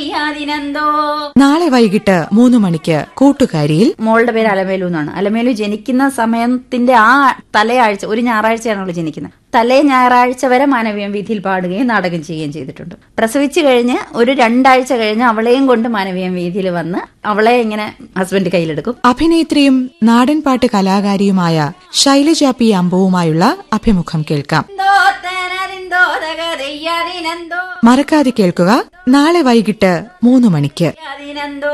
അതിനെന്തോ നാളെ വൈകിട്ട് മൂന്ന് മണിക്ക് കൂട്ടുകാരിയിൽ മോളുടെ പേര് അലമേലു എന്നാണ് അലമേലു ജനിക്കുന്ന സമയത്തിന്റെ ആ തലയാഴ്ച ഒരു ഞായറാഴ്ചയാണ് അവൾ ജനിക്കുന്നത് തലേ ഞായറാഴ്ച വരെ മാനവീയം വീതിയിൽ പാടുകയും നാടകം ചെയ്യുകയും ചെയ്തിട്ടുണ്ട് പ്രസവിച്ചു കഴിഞ്ഞ് ഒരു രണ്ടാഴ്ച കഴിഞ്ഞ് അവളെയും കൊണ്ട് മാനവീയം വീതിയിൽ വന്ന് അവളെ ഇങ്ങനെ ഹസ്ബൻഡ് കയ്യിലെടുക്കും അഭിനേത്രിയും നാടൻപാട്ട് കലാകാരിയുമായ ശൈലജ പി അമ്പുവുമായുള്ള അഭിമുഖം കേൾക്കാം മറക്കാതെ കേൾക്കുക നാളെ വൈകിട്ട് മൂന്ന് മണിക്ക് അതിനെന്തോ